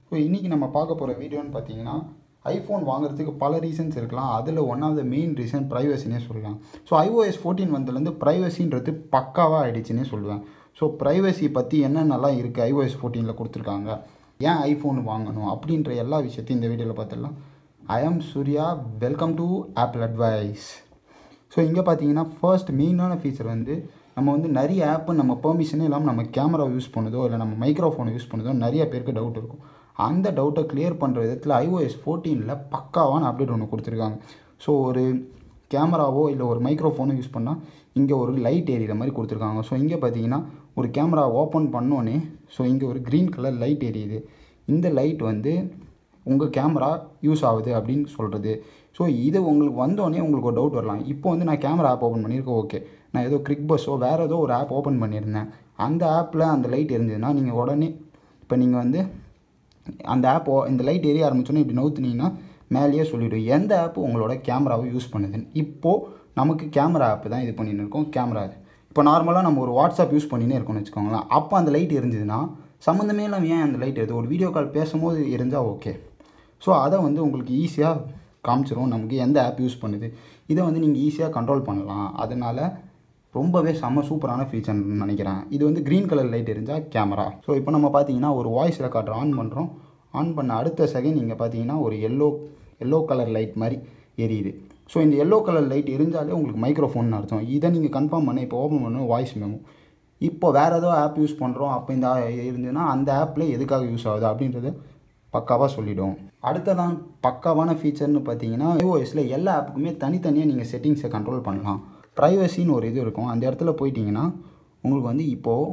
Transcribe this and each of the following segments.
so இன்றைக்கி நம்ம பார்க்க போகிற வீடியோன்னு பார்த்தீங்கன்னா ஐஃபோன் வாங்குறதுக்கு பல ரீசன்ஸ் இருக்கலாம் அதில் one of the main reason ப்ரைவசினே சொல்லலாம் ஸோ ஐஓஎஸ் ஃபோர்டீன் வந்ததுலேருந்து ப்ரைவசின்றது பக்காவாக ஆயிடுச்சுன்னே சொல்லுவேன் ஸோ ப்ரைவசி பற்றி என்னென்னலாம் இருக்குது ஐஓஎஸ் ஃபோர்டீனில் கொடுத்துருக்காங்க ஏன் ஐஃபோன் வாங்கணும் அப்படின்ற எல்லா விஷயத்தையும் இந்த வீடியோவில் பார்த்துடலாம் I am Surya welcome to Apple advice so இங்கே பார்த்தீங்கன்னா ஃபர்ஸ்ட் மெயினான ஃபீச்சர் வந்து நம்ம வந்து நிறைய ஆப்பு நம்ம பெர்மிஷனே இல்லாமல் நம்ம கேமரா யூஸ் பண்ணுதோ இல்லை நம்ம மைக்ரோஃபோனை யூஸ் பண்ணுதோ நிறைய பேருக்கு டவுட் இருக்கும் அந்த டவுட்டை கிளியர் பண்ணுற விதத்தில் ஐஓஎஸ் ஃபோர்டீனில் பக்காவான அப்டேட் ஒன்று கொடுத்துருக்காங்க ஸோ ஒரு கேமராவோ இல்லை ஒரு மைக்ரோஃபோனோ யூஸ் பண்ணால் இங்கே ஒரு லைட் எரியிற மாதிரி கொடுத்துருக்காங்க ஸோ இங்கே பார்த்தீங்கன்னா ஒரு கேமரா ஓப்பன் பண்ணோன்னே ஸோ இங்கே ஒரு க்ரீன் கலர் லைட் எரியுது இந்த லைட் வந்து உங்கள் கேமரா யூஸ் ஆகுது அப்படின்னு சொல்கிறது ஸோ இது உங்களுக்கு வந்தோடனே உங்களுக்கு ஒரு டவுட் வரலாம் இப்போ வந்து நான் கேமரா ஆப் ஓப்பன் பண்ணியிருக்கேன் ஓகே நான் ஏதோ கிரிக் பஸ்ஸோ வேறு ஏதோ ஒரு ஆப் ஓப்பன் பண்ணியிருந்தேன் அந்த ஆப்பில் அந்த லைட் எரிஞ்சதுன்னா நீங்கள் உடனே இப்போ நீங்கள் வந்து அந்த ஆப் இந்த லைட் எரிய ஆரம்பிச்சோன்னே இப்படி நவுத்துனீங்கன்னா மேலேயே சொல்லிவிடும் எந்த ஆப்பு உங்களோட கேமராவை யூஸ் பண்ணுதுன்னு இப்போது நமக்கு கேமரா ஆப்பு தான் இது பண்ணின்னு இருக்கோம் கேமரா இது இப்போ நார்மலாக நம்ம ஒரு வாட்ஸ்அப் யூஸ் பண்ணினே இருக்கோம்னு வச்சுக்கோங்களேன் அப்போ அந்த லைட் எரிஞ்சுதுன்னா சம்மந்தமே இல்லாமல் ஏன் அந்த லைட் எரியுது ஒரு வீடியோ கால் பேசும்போது எரிஞ்சால் ஓகே ஸோ அதை வந்து உங்களுக்கு ஈஸியாக காமிச்சிரும் நமக்கு எந்த ஆப் யூஸ் பண்ணுது இதை வந்து நீங்கள் ஈஸியாக கண்ட்ரோல் பண்ணலாம் அதனால் ரொம்பவே செம்ம சூப்பரான ஃபீச்சர்னு நினைக்கிறேன் இது வந்து க்ரீன் கலர் லைட் எரிஞ்சால் கேமரா ஸோ இப்போ நம்ம பார்த்தீங்கன்னா ஒரு வாய்ஸ் ரெக்கார்டர் ஆன் பண்ணுறோம் ஆன் பண்ண அடுத்த செகண்ட் நீங்கள் பார்த்தீங்கன்னா ஒரு எல்லோ எல்லோ கலர் லைட் மாதிரி எரியுது ஸோ இந்த எல்லோ கலர் லைட் எரிஞ்சாலே உங்களுக்கு மைக்ரோஃபோன் அர்த்தம் இதை நீங்கள் கன்ஃபார்ம் பண்ண இப்போ ஓப்பன் பண்ணணும் வாய்ஸ் மெமோ இப்போ வேறு ஏதோ ஆப் யூஸ் பண்ணுறோம் அப்போ இந்த இருந்ததுன்னா அந்த ஆப்பில் எதுக்காக யூஸ் ஆகுது அப்படின்றது பக்காவாக சொல்லிடும் அடுத்ததான் பக்காவான ஃபீச்சர்னு பார்த்தீங்கன்னா ஐஓஎஸில் எல்லா ஆப்புக்குமே தனித்தனியாக நீங்கள் செட்டிங்ஸை கண்ட்ரோல் பண்ணலாம் ப்ரைவசின்னு ஒரு இது இருக்கும் அந்த இடத்துல போயிட்டீங்கன்னா உங்களுக்கு வந்து இப்போது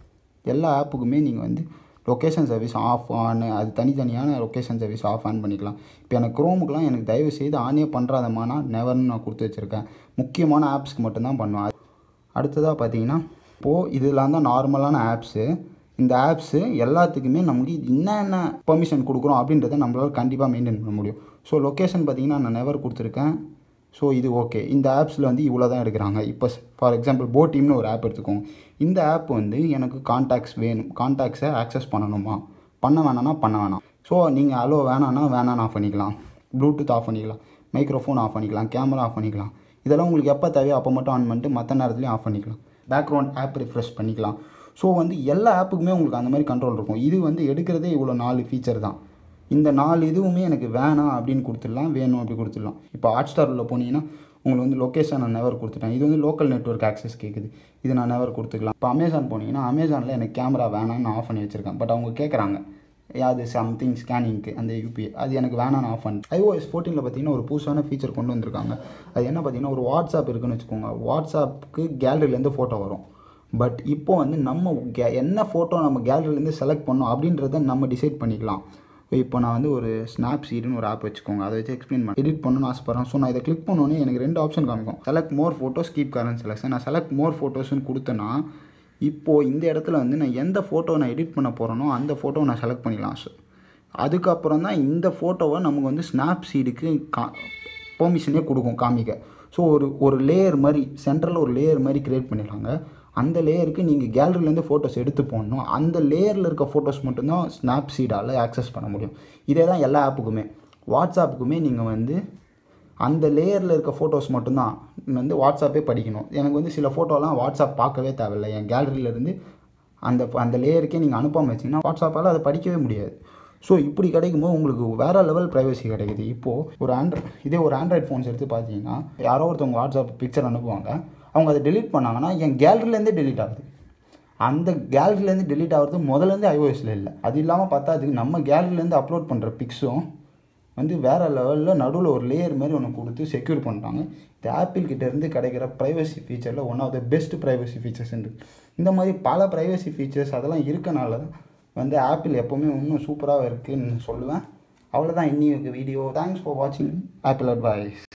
எல்லா ஆப்புக்குமே நீங்கள் வந்து லொக்கேஷன் சர்வீஸ் ஆஃப் ஆன் அது தனித்தனியான லொக்கேஷன் சர்வீஸ் ஆஃப் ஆன் பண்ணிக்கலாம் இப்போ எனக்கு க்ரோமுக்குலாம் எனக்கு தயவு செய்து ஆனே பண்ணுறாதமானா நெவர்னு நான் கொடுத்து வச்சுருக்கேன் முக்கியமான ஆப்ஸ்க்கு மட்டும்தான் பண்ணுவேன் அடுத்ததாக பார்த்தீங்கன்னா இப்போது இதெல்லாம் தான் நார்மலான ஆப்ஸு இந்த ஆப்ஸு எல்லாத்துக்குமே நமக்கு என்னென்ன பெர்மிஷன் கொடுக்குறோம் அப்படின்றத நம்மளால் கண்டிப்பாக மெயின்டைன் பண்ண முடியும் ஸோ லொக்கேஷன் பார்த்தீங்கன்னா நான் நெவர் கொடுத்துருக்கேன் ஸோ இது ஓகே இந்த ஆப்ஸில் வந்து இவ்வளோ தான் எடுக்கிறாங்க இப்போ ஃபார் எக்ஸாம்பிள் போ டீம்னு ஒரு ஆப் எடுத்துக்கோங்க இந்த ஆப் வந்து எனக்கு கான்டாக்ட்ஸ் வேணும் கான்டாக்ட்ஸை ஆக்சஸ் பண்ணணுமா பண்ண வேணாம்னா பண்ண வேணாம் ஸோ நீங்கள் அலோ வேணான்னா வேணான்னு ஆஃப் பண்ணிக்கலாம் ப்ளூடூத் ஆஃப் பண்ணிக்கலாம் மைக்ரோஃபோன் ஆஃப் பண்ணிக்கலாம் கேமரா ஆஃப் பண்ணிக்கலாம் இதெல்லாம் உங்களுக்கு எப்போ தேவையோ அப்போ மட்டும் ஆன் பண்ணிட்டு மற்ற நேரத்துலையும் ஆஃப் பண்ணிக்கலாம் பேக்ரவுண்ட் ஆப் ரிஃப்ரெஷ் பண்ணிக்கலாம் ஸோ வந்து எல்லா ஆப்புக்குமே உங்களுக்கு அந்த மாதிரி கண்ட்ரோல் இருக்கும் இது வந்து எடுக்கிறதே இவ்வளோ நாலு ஃபீச்சர் தான் இந்த நாலு இதுவுமே எனக்கு வேணாம் அப்படின்னு கொடுத்துடலாம் வேணும் அப்படி கொடுத்துடலாம் இப்போ ஹாட் ஸ்டாரில் போனீங்கன்னா உங்களுக்கு வந்து லொக்கேஷன் நான் நெவர் கொடுத்துட்டேன் இது வந்து லோக்கல் நெட்ஒர்க் ஆக்சஸ் கேட்குது இது நான் நெவர் கொடுத்துக்கலாம் இப்போ அமேசான் போனீங்கன்னா அமேசானில் எனக்கு கேமரா வேணாம்னு நான் ஆஃப் பண்ணி வச்சுருக்கேன் பட் அவங்க கேட்குறாங்க அது சம்திங் ஸ்கேனிங்க்கு அந்த யூபிஐ அது எனக்கு வேணாம் நான் ஆஃப் பண்ணி ஐஓஎஸ் ஃபோர்டீனில் பார்த்தீங்கன்னா ஒரு புதுசான ஃபீச்சர் கொண்டு வந்திருக்காங்க அது என்ன பார்த்தீங்கன்னா ஒரு வாட்ஸ்அப் இருக்குன்னு வச்சுக்கோங்க வாட்ஸ்அப்புக்கு கேலரியிலேருந்து ஃபோட்டோ வரும் பட் இப்போ வந்து நம்ம கே என்ன ஃபோட்டோ நம்ம கேலரிலேருந்து செலக்ட் பண்ணோம் அப்படின்றத நம்ம டிசைட் பண்ணிக்கலாம் இப்போ நான் வந்து ஒரு ஸ்னாப் சீடுன்னு ஒரு ஆப் வச்சுக்கோங்க அதை வச்சு எக்ஸ்பிளைன் பண்ண எடிட் பண்ணணும்னு ஆசைப்பட்றேன் ஸோ நான் இதை கிளிக் பண்ணோன்னே எனக்கு ரெண்டு ஆப்ஷன் காமிக்கும் select more photos keep current selection நான் செலக்ட் மோர் ஃபோட்டோஸ்னு கொடுத்தேன்னா இப்போது இந்த இடத்துல வந்து நான் எந்த ஃபோட்டோ நான் எடிட் பண்ண போகிறேனோ அந்த ஃபோட்டோவை நான் செலக்ட் பண்ணிக்கலாம் சார் அதுக்கப்புறம் தான் இந்த ஃபோட்டோவை நமக்கு வந்து ஸ்னாப் சீடுக்கு கா பெர்மிஷனே கொடுக்கும் காமிக்க ஸோ ஒரு ஒரு லேயர் மாதிரி சென்ட்ரலில் ஒரு லேயர் மாதிரி க்ரியேட் பண்ணிடுறாங்க அந்த லேயருக்கு நீங்கள் கேலரிலேருந்து ஃபோட்டோஸ் எடுத்து போடணும் அந்த லேயரில் இருக்க ஃபோட்டோஸ் மட்டும்தான் ஸ்னாப் சீடால் ஆக்சஸ் பண்ண முடியும் இதே தான் எல்லா ஆப்புக்குமே வாட்ஸ்அப்புக்குமே நீங்கள் வந்து அந்த லேயரில் இருக்க ஃபோட்டோஸ் மட்டும்தான் வந்து வாட்ஸ்அப்பே படிக்கணும் எனக்கு வந்து சில ஃபோட்டோலாம் வாட்ஸ்அப் பார்க்கவே தேவையில்லை என் கேலரியிலேருந்து அந்த அந்த லேயருக்கே நீங்கள் அனுப்பாமல் வச்சிங்கன்னா வாட்ஸ்அப்பால் அதை படிக்கவே முடியாது ஸோ இப்படி கிடைக்கும்போது உங்களுக்கு வேறு லெவல் ப்ரைவசி கிடைக்குது இப்போது ஒரு ஆண்ட்ராய்ட் இதே ஒரு ஆண்ட்ராய்ட் ஃபோன்ஸ் எடுத்து பார்த்தீங்கன்னா யாரோ ஒருத்தவங்க வாட்ஸ்அப் பிக்சர் அனுப்புவாங்க அவங்க அதை டெலிட் பண்ணாங்கன்னா என் கேலரிலேருந்தே டெலிட் ஆகுது அந்த கேலரிலேருந்து டெலிட் ஆகிறது முதலேருந்து ஐஓஎஸில் இல்லை அது இல்லாமல் பார்த்தா அதுக்கு நம்ம கேலரிலேருந்து அப்லோட் பண்ணுற பிக்ஸும் வந்து வேறு லெவலில் நடுவில் ஒரு லேயர் மாதிரி ஒன்று கொடுத்து செக்யூர் பண்ணுறாங்க இது ஆப்பிள் கிட்டேருந்து கிடைக்கிற ப்ரைவசி ஃபீச்சரில் one of the best privacy features இந்த மாதிரி பல ப்ரைவசி ஃபீச்சர்ஸ் அதெல்லாம் இருக்கனால தான் வந்து ஆப்பிள் எப்போவுமே இன்னும் சூப்பராக இருக்குதுன்னு சொல்லுவேன் அவ்வளோதான் இன்னி வீடியோ தேங்க்ஸ் ஃபார் வாட்சிங் ஆப்பிள் அட்வைஸ்